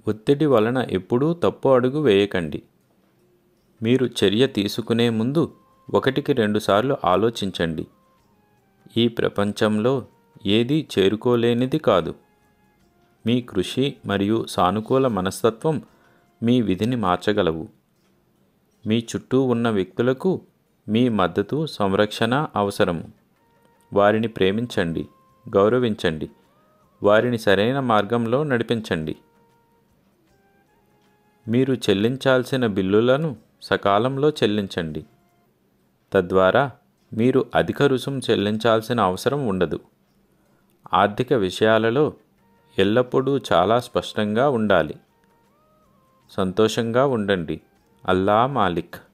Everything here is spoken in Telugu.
ఒత్తిడి వలన ఎప్పుడూ తప్పు అడుగు వేయకండి మీరు చర్య తీసుకునే ముందు ఒకటికి రెండుసార్లు ఆలోచించండి ఈ ప్రపంచంలో ఏదీ చేరుకోలేనిది కాదు మీ కృషి మరియు సానుకూల మనస్తత్వం మీ విధిని మార్చగలవు మీ చుట్టూ ఉన్న వ్యక్తులకు మీ మద్దతు సంరక్షణ అవసరము వారిని ప్రేమించండి గౌరవించండి వారిని సరైన మార్గంలో నడిపించండి మీరు చెల్లించాల్సిన బిల్లులను సకాలంలో చెల్లించండి తద్వారా మీరు అధిక రుసుము చెల్లించాల్సిన అవసరం ఉండదు ఆర్థిక విషయాలలో ఎల్లప్పుడూ చాలా స్పష్టంగా ఉండాలి సంతోషంగా ఉండండి అల్లా మాలిక్